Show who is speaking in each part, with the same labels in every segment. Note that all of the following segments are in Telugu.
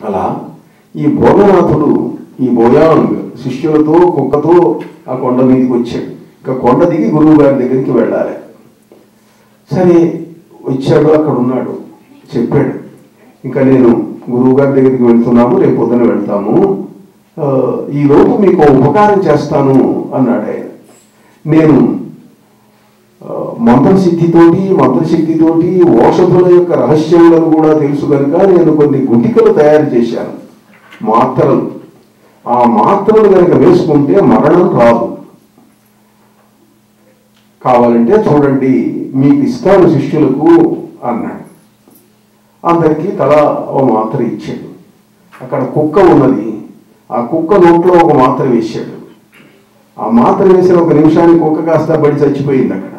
Speaker 1: అలా ఈ భోగనాథుడు ఈ బోయాంగ్ శిష్యులతో కుక్కతో ఆ కొండ మీదకి వచ్చాడు ఇంకా కొండ దిగి గురువు గారి దగ్గరికి వెళ్ళాలి సరే వచ్చాడు అక్కడ ఉన్నాడు చెప్పాడు ఇంకా నేను గురువు గారి దగ్గరికి వెళ్తున్నాము రేపు పొద్దున వెళ్తాము ఆ, ఈ లోపు మీకు ఓ ఉపకారం చేస్తాను అన్నాడు ఆయన నేను ఆ, మంత్రసిద్ధితోటి మంత్రశక్తితోటి ఓషధుల యొక్క రహస్యములను కూడా తెలుసు కనుక నేను కొన్ని గుటికలు తయారు చేశాను మాత్రలు ఆ మాత్రలు కనుక వేసుకుంటే మరణం రాదు కావాలంటే చూడండి మీకు ఇస్తాను శిష్యులకు అన్నాడు అందరికీ తల ఓ మాత్ర ఇచ్చాడు అక్కడ కుక్క ఉన్నది ఆ కుక్క నోట్లో ఒక మాత్ర వేశాడు ఆ మాత్ర వేసిన ఒక నిమిషానికి కుక్క కాస్త బడి చచ్చిపోయింది అక్కడ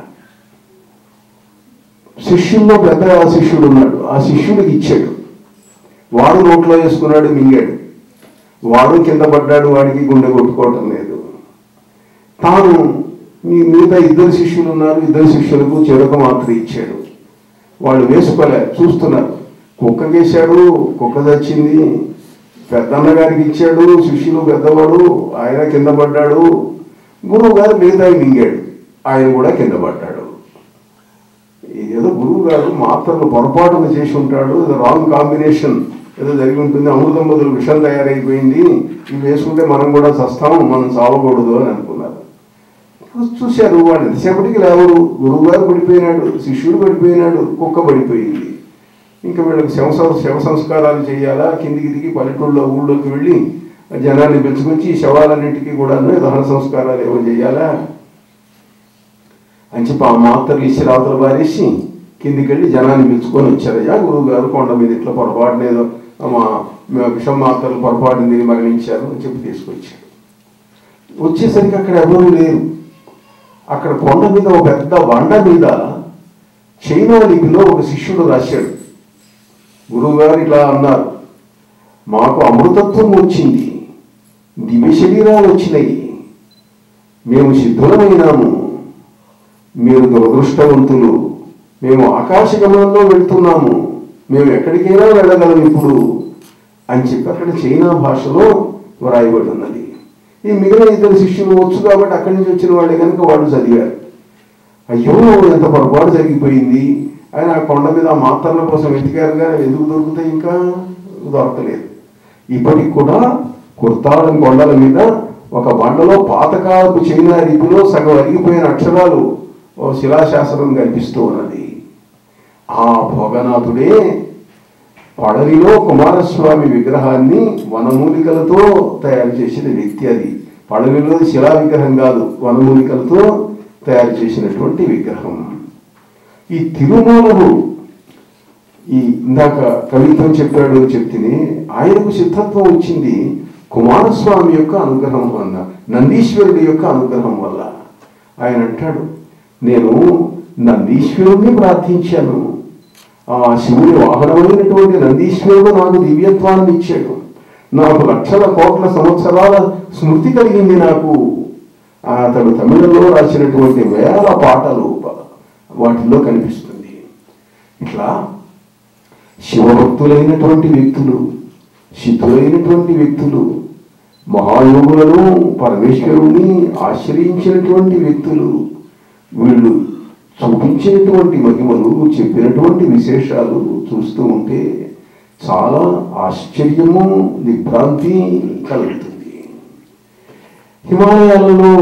Speaker 1: శిష్యుల్లో పెద్ద శిష్యుడు ఉన్నాడు ఆ శిష్యుడికి ఇచ్చాడు వాడు నోట్లో వేసుకున్నాడు మింగాడు వాడు కింద పడ్డాడు వాడికి గుండె కొట్టుకోవటం లేదు తాను మీ మిగతా ఇద్దరు శిష్యులు ఉన్నారు ఇద్దరు శిష్యులకు చెరొక మాత్ర ఇచ్చాడు వాళ్ళు వేసుకోలే చూస్తున్నారు కుక్క వేశాడు కుక్క చచ్చింది పెద్దన్న గారికి ఇచ్చాడు శిష్యులు పెద్దవాడు ఆయన కింద పడ్డాడు గురువు గారు మిగతా మింగాడు ఆయన కూడా కింద పడ్డాడు ఏదో గురువు గారు మాత్రలు పొరపాటున చేసి ఉంటాడు ఏదో రాంగ్ కాంబినేషన్ ఏదో జరిగి ఉంటుంది అమృతం బదులు విషం తయారైపోయింది ఇవి వేసుకుంటే మనం కూడా చస్తాం మనం చావకూడదు అని అనుకున్నారు చూశారు వాళ్ళు ఎంతసేపటికి లేవరు గురువు గారు పడిపోయినాడు శిష్యుడు పడిపోయినాడు కుక్క పడిపోయింది ఇంకా వీళ్ళకి శవ సం- శవ సంస్కారాలు చేయాలా కిందికి దిగి పల్లెటూళ్ళలో ఊళ్ళోకి వెళ్ళి ఆ జనాన్ని పెంచుకొచ్చి ఈ శవాలన్నింటికి కూడా దహన సంస్కారాలు ఏవో చేయాలా అని చెప్పి ఆ మాత్రలు ఇచ్చి రాత్రులు పారేసి కిందికి వెళ్ళి జనాన్ని పిలుచుకొని వచ్చారయ్యా గురువు గారు కొండ మీద ఇట్లా పొరపాటున ఏదో మా మా విషం మాత్రలు పొరపాటున తిని మరణించారు అని చెప్పి తీసుకొచ్చాడు వచ్చేసరికి అక్కడ ఎవరూ లేరు అక్కడ కొండ మీద ఒక పెద్ద బండ మీద చైనా లిపిలో ఒక శిష్యుడు రాశాడు గురువు గారు ఇట్లా అన్నారు మాకు అమృతత్వం వచ్చింది దివ్య శరీరాలు వచ్చినాయి మేము సిద్ధులమైనాము మీరు దురదృష్టవంతులు మేము ఆకాశగమనంలో వెళ్తున్నాము మేము ఎక్కడికైనా వెళ్ళగలం ఇప్పుడు అని చెప్పి అక్కడ చైనా భాషలో వ్రాయబడి ఉన్నది ఈ మిగిలిన ఇద్దరు శిష్యులు వచ్చు కాబట్టి అక్కడి నుంచి వచ్చిన వాళ్ళే కనుక వాళ్ళు చదివారు అయ్యో ఎంత పొరపాటు జరిగిపోయింది ఆయన ఆ కొండ మీద ఆ మాత్రల కోసం వెతికారు కానీ అవి ఎందుకు దొరుకుతాయి ఇంకా దొరకలేదు ఇప్పటికి కూడా కుర్తాళం కొండల మీద ఒక బండలో పాతకాలపు చైనా రీతిలో సగం అరిగిపోయిన అక్షరాలు ఓ శిలాశాసనం కనిపిస్తూ ఉన్నది ఆ భోగనాథుడే పడలిలో కుమారస్వామి విగ్రహాన్ని వనమూలికలతో తయారు చేసిన వ్యక్తి అది పడలిలో శిలా విగ్రహం కాదు వనమూలికలతో తయారు చేసినటువంటి విగ్రహం ఈ తిరుమూలము ఈ ఇందాక కవిత్వం చెప్పాడు చెప్తిని ఆయనకు సిద్ధత్వం వచ్చింది కుమారస్వామి యొక్క అనుగ్రహం వల్ల నందీశ్వరుడి యొక్క అనుగ్రహం వల్ల ఆయన అంటాడు నేను నందీశ్వరుణ్ణి ప్రార్థించాను ఆ శివుని వాహనమైనటువంటి నందీశ్వరుడు నాకు దివ్యత్వాన్ని ఇచ్చాడు నాకు లక్షల కోట్ల సంవత్సరాల స్మృతి కలిగింది నాకు ఆ అతడు తమిళంలో రాసినటువంటి వేల పాటలు వాటిల్లో కనిపిస్తుంది ఇట్లా శివభక్తులైనటువంటి వ్యక్తులు సిద్ధులైనటువంటి వ్యక్తులు మహాయోగులను పరమేశ్వరుణ్ణి ఆశ్రయించినటువంటి వ్యక్తులు వీళ్ళు చూపించినటువంటి మహిమలు చెప్పినటువంటి విశేషాలు చూస్తూ ఉంటే చాలా ఆశ్చర్యము దిగ్భ్రాంతి కలుగుతుంది హిమాలయాలలో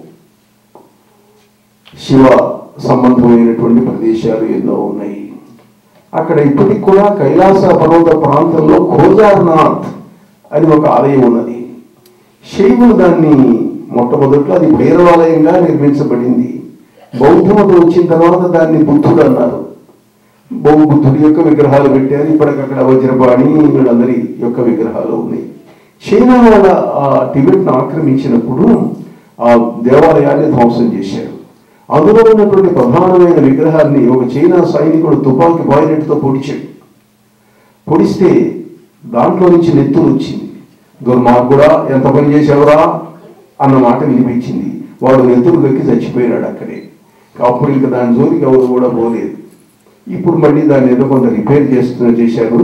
Speaker 1: శివ సంబంధమైనటువంటి ప్రదేశాలు ఎన్నో ఉన్నాయి అక్కడ ఇప్పటికి కూడా కైలాస పర్వత ప్రాంతంలో ఖోజార్నాథ్ అని ఒక ఆలయం ఉన్నది శైవులు దాన్ని మొట్టమొదట్లో అది భైరవాలయంగా నిర్మించబడింది బౌద్ధమత వచ్చిన తర్వాత దాన్ని బుద్ధుడు అన్నారు బౌద్ధ బుద్ధుడి యొక్క విగ్రహాలు పెట్టారు ఇప్పటికక్కడ వజ్రపాణి వీళ్ళందరి యొక్క విగ్రహాలు ఉన్నాయి చైనా వాళ్ళ ఆ టిబెట్ను ఆక్రమించినప్పుడు ఆ దేవాలయాన్ని ధ్వంసం చేశారు అందులో ఉన్నటువంటి ప్రధానమైన విగ్రహాన్ని ఒక చైనా సైనికుడు తుపాకీ బాయిలెట్తో పొడిచాడు పొడిస్తే దాంట్లో నుంచి నెత్తురు వచ్చింది దుర్మార్గుడా ఎంత పని చేసావురా అన్న మాట వినిపించింది వాడు నెత్తురు దొక్కి చచ్చిపోయినాడు అక్కడే అప్పుడు ఇంకా దాని జోలికి ఎవరు కూడా పోలేదు ఇప్పుడు మళ్ళీ దాన్ని ఏదో కొంత రిపేర్ చేస్తున్న చేశారు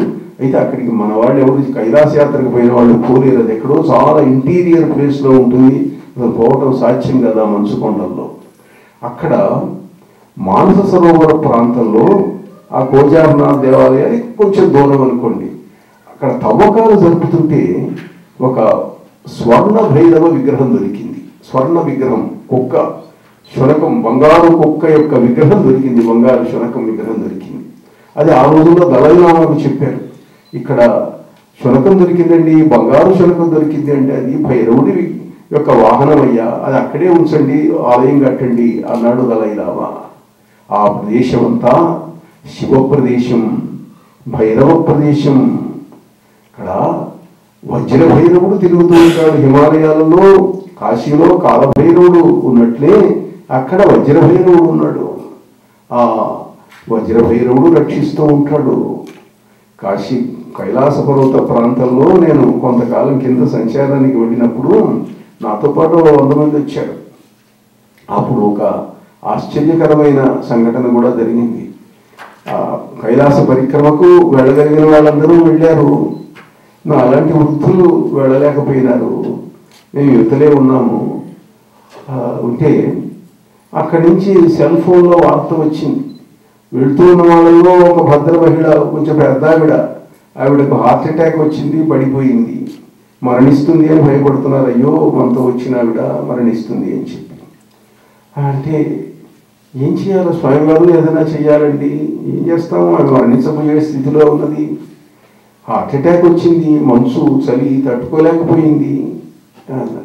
Speaker 1: అయితే అక్కడికి మన వాళ్ళు ఎవరు కైలాస యాత్రకు పోయిన వాళ్ళు పోలేరు అది ఎక్కడో చాలా ఇంటీరియర్ ప్లేస్లో ఉంటుంది అసలు పోవటం సాధ్యం కదా మంచు కొండల్లో అక్కడ మానస సరోవర ప్రాంతంలో ఆ కోజారనాథ్ దేవాలయానికి కొంచెం దూరం అనుకోండి అక్కడ తవ్వకాలు జరుపుతుంటే ఒక స్వర్ణ భైరవ విగ్రహం దొరికింది స్వర్ణ విగ్రహం కుక్క శునకం బంగారు కుక్క యొక్క విగ్రహం దొరికింది బంగారు శునకం విగ్రహం దొరికింది అది ఆ రోజుల్లో దళైలామాకు చెప్పారు ఇక్కడ శునకం దొరికిందండి బంగారు శునకం దొరికింది అంటే అది భైరవుడి వి- యొక్క వాహనం అయ్యా అది అక్కడే ఉంచండి ఆలయం కట్టండి అన్నాడు దళైలామా ఆ ప్రదేశం అంతా శివ ప్రదేశం భైరవ ప్రదేశం ఇక్కడ వజ్ర భైరవుడు తిరుగుతూ ఉంటాడు హిమాలయాలలో కాశీలో కాలభైరవుడు ఉన్నట్లే అక్కడ వజ్ర భైరవుడు ఉన్నాడు ఆ వజ్ర భైరవుడు రక్షిస్తూ ఉంటాడు కాశీ కైలాస పర్వత ప్రాంతంలో నేను కొంతకాలం కింద సంచారానికి వెళ్ళినప్పుడు నాతో పాటు ఓ వంద మంది వచ్చారు అప్పుడు ఒక ఆశ్చర్యకరమైన సంఘటన కూడా జరిగింది ఆ కైలాస పరిక్రమకు వెళ్ళగలిగిన వాళ్ళందరూ వెళ్ళారు నా అలాంటి వృద్ధులు వెళ్ళలేకపోయినారు మేము యువతలే ఉన్నాము ఆ, ఉంటే అక్కడి నుంచి సెల్ ఫోన్లో వార్త వచ్చింది వెళ్తూ ఉన్న వాళ్ళలో ఒక భద్ర మహిళ కొంచెం పెద్ద ఆవిడ ఆవిడకు హార్ట్ అటాక్ వచ్చింది పడిపోయింది మరణిస్తుంది అని భయపడుతున్నారు అయ్యో మనతో వచ్చిన ఆవిడ మరణిస్తుంది అని చెప్పి అంటే ఏం చేయాలో స్వయం గారు ఏదైనా చేయాలండి ఏం చేస్తాము ఆమె మరణించబోయే స్థితిలో ఉన్నది హార్ట్ అటాక్ వచ్చింది మనసు చలి తట్టుకోలేకపోయింది అన్నారు.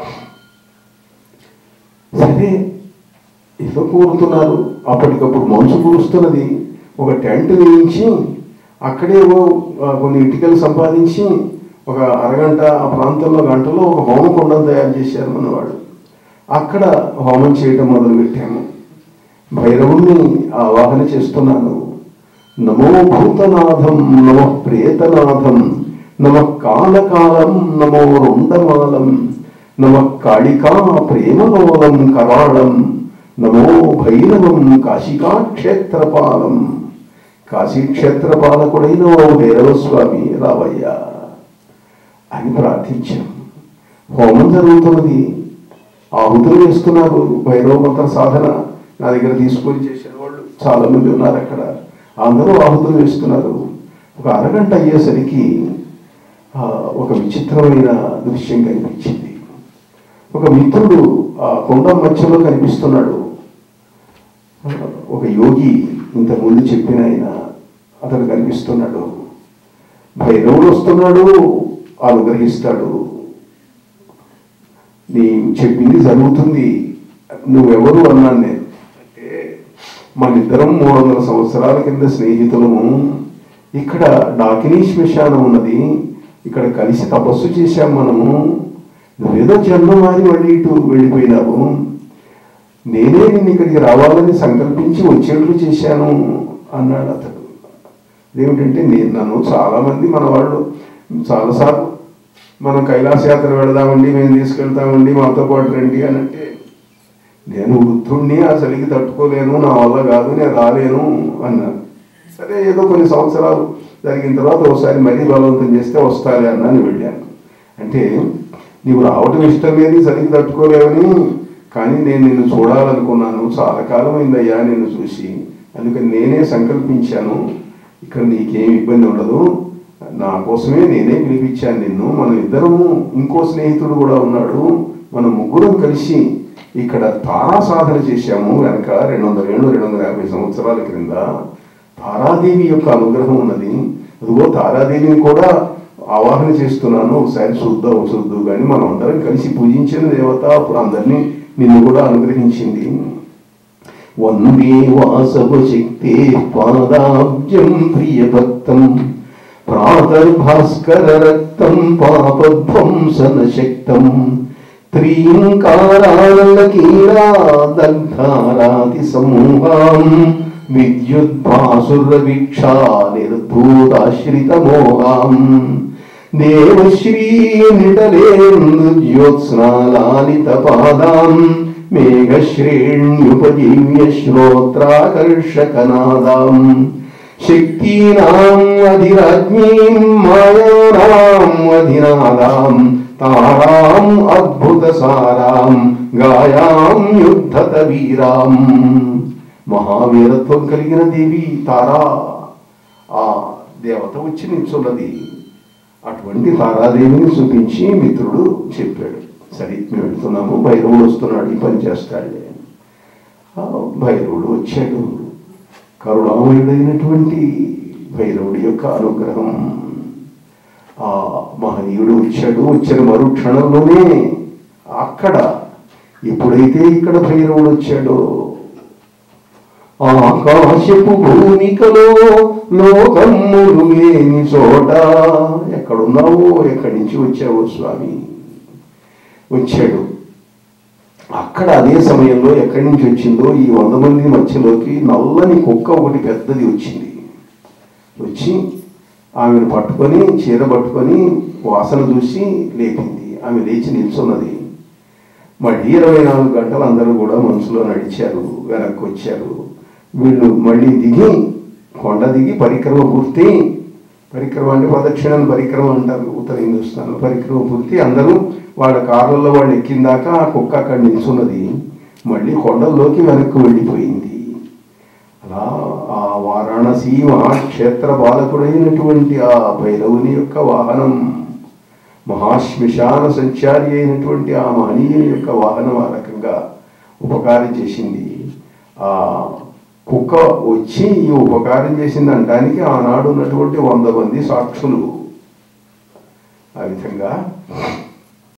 Speaker 1: సరే ఏదో కోరుతున్నారు అప్పటికప్పుడు మనసు కురుస్తున్నది ఒక టెంట్ వేయించి అక్కడే ఓ, ఆ, కొన్ని ఇటుకలు సంపాదించి ఒక అరగంట ఆ ప్రాంతంలో గంటలో ఒక హోమకుండం తయారు చేశారు మనవాడు అక్కడ హోమం చేయటం మొదలు పెట్టాము భైరవుణ్ణి ఆవాహన చేస్తున్నాను నమో భూతనాథం నమ ప్రేతనాథం నమ కాలకాలం నమో రుండమాలం నమ కాళికా ప్రేమలోలం కరాళం నమో భైరవం కాశికా క్షేత్రపాలం కాశీక్షేత్రపాలకుడైన ఓ భైరవస్వామి రావయ్యా అని ప్రార్థించాం హోమం జరుగుతున్నది ఆహుతులు వేస్తున్నారు భైరవ మంత్ర సాధన నా దగ్గర తీసుకొని చేసిన వాళ్ళు చాలా మంది ఉన్నారు అక్కడ అందరూ ఆహుతులు వేస్తున్నారు ఒక అరగంట అయ్యేసరికి ఆ, ఒక విచిత్రమైన దృశ్యం కనిపించింది ఒక మిత్రుడు ఆ కొండ మధ్యలో కనిపిస్తున్నాడు ఆ, ఒక యోగి ఇంతకుముందు చెప్పిన ఆయన అతను కనిపిస్తున్నాడు భైరవుడు వస్తున్నాడు అనుగ్రహిస్తాడు నీ చెప్పింది జరుగుతుంది నువ్వెవరు అన్నాను నేను అంటే మన ఇద్దరం మూడు వందల సంవత్సరాల కింద స్నేహితులము ఇక్కడ డాకినీ శ్మశానం ఉన్నది ఇక్కడ కలిసి తపస్సు చేశాం మనము నువ్వేదో జన్మ మారి మళ్ళీ ఇటు వెళ్ళిపోయినావు నేనే నిన్ను ఇక్కడికి రావాలని సంకల్పించి వచ్చేట్లు చేశాను అన్నాడు అతడు ఏమిటంటే నేను నన్ను చాలా మంది మన వాళ్ళు చాలాసార్లు మనం కైలాస యాత్ర వెళదామండి మేము తీసుకెళ్తామండి మాతో పాటు రండి అని అంటే నేను వృద్ధుణ్ణి ఆ చలికి తట్టుకోలేను నా వల్ల కాదు నేను రాలేను అన్నాను సరే ఏదో కొన్ని సంవత్సరాలు జరిగిన తర్వాత ఒకసారి మరీ బలవంతం చేస్తే వస్తాలే అన్నాను వెళ్ళాను అంటే నీవు రావటం ఇష్టం లేదు చలికి తట్టుకోలేవని కానీ నేను నిన్ను చూడాలనుకున్నాను చాలా కాలం అయిందయ్యా నిన్ను చూసి అందుకని నేనే సంకల్పించాను ఇక్కడ నీకేం ఇబ్బంది ఉండదు నా కోసమే నేనే పిలిపించాను నిన్ను మనం ఇద్దరము ఇంకో స్నేహితుడు కూడా ఉన్నాడు మనం ముగ్గురం కలిసి ఇక్కడ తారా సాధన చేశాము వెనక రెండు వందల ఏళ్ళు రెండు వందల యాభై సంవత్సరాల క్రింద తారాదేవి యొక్క అనుగ్రహం ఉన్నది అదిగో తారాదేవిని కూడా ఆవాహన చేస్తున్నాను ఒకసారి చూద్దాం చూద్దు కానీ మనం అందరం కలిసి పూజించిన దేవత అప్పుడు అందరినీ నిన్ను కూడా అనుగ్రహించింది వందే వాసవ శక్తే పాదాబ్జం ప్రియభక్తం ప్రాతర్భాస్కర రక్తం పాపధ్వంసన శక్తం త్రీంకారాలకీరా దగ్ధారాతి సమూహాం విద్యుద్భాసుర వీక్షా నిర్భూతాశ్రితమోహాం దేవశ్రీ నిటలేంద్యోత్స్నాలాలిత పాదాం మేఘశ్రేణ్యుపజీవ్య శ్రోత్రాకర్షకనాదాం శక్తీనాం అధిరాజ్ఞీం మాయానాం అధినాదాం తారాం అద్భుత సారాం గాయాం యుద్ధత వీరాం మహావీరత్వం కలిగిన దేవి తారా ఆ దేవత వచ్చి నిల్చున్నది అటువంటి తారాదేవిని చూపించి మిత్రుడు చెప్పాడు సరే మేము వెళ్తున్నాము భైరవుడు వస్తున్నాడు ఈ పని చేస్తాడులే అని. ఆ భైరవుడు వచ్చాడు కరుణామయుడైనటువంటి భైరవుడి యొక్క అనుగ్రహం ఆ మహనీయుడు వచ్చాడు వచ్చిన మరు క్షణంలోనే అక్కడ ఎప్పుడైతే ఇక్కడ భైరవుడు వచ్చాడో ఆకాశపు భూమికలో లోకమ్ములు లేని చోట ఎక్కడున్నావో ఎక్కడి నుంచి వచ్చావో స్వామి వచ్చాడు అక్కడ అదే సమయంలో ఎక్కడి నుంచి వచ్చిందో ఈ వంద మంది మధ్యలోకి నల్లని కుక్క ఒకటి పెద్దది వచ్చింది వచ్చి ఆమెను పట్టుకొని చీర పట్టుకొని వాసన చూసి లేపింది ఆమె లేచి నిల్చున్నది మళ్ళీ ఇరవై నాలుగు గంటలు అందరూ కూడా మనసులో నడిచారు వెనక్కి వచ్చారు వీళ్ళు మళ్ళీ దిగి కొండ దిగి పరిక్రమ పూర్తి పరిక్రమ అంటే ప్రదక్షిణం పరిక్రమ అంటారు ఉత్తర హిందుస్థాన్ పరిక్రమ పూర్తి అందరూ వాళ్ళ కార్లలో వాళ్ళు ఎక్కిందాక ఆ కుక్క అక్కడ నిల్చున్నది మళ్ళీ కొండల్లోకి వెనక్కి వెళ్ళిపోయింది అలా ఆ వారాణసి మహాక్షేత్ర బాలకుడైనటువంటి ఆ భైరవుని యొక్క వాహనం మహాశ్మశాన సంచారి అయినటువంటి ఆ మహనీయుని యొక్క వాహనం ఆ రకంగా ఉపకారం చేసింది ఆ కుక్క వచ్చి ఈ ఉపకారం చేసింది అనడానికి ఆనాడు ఉన్నటువంటి వంద మంది సాక్షులు ఆ విధంగా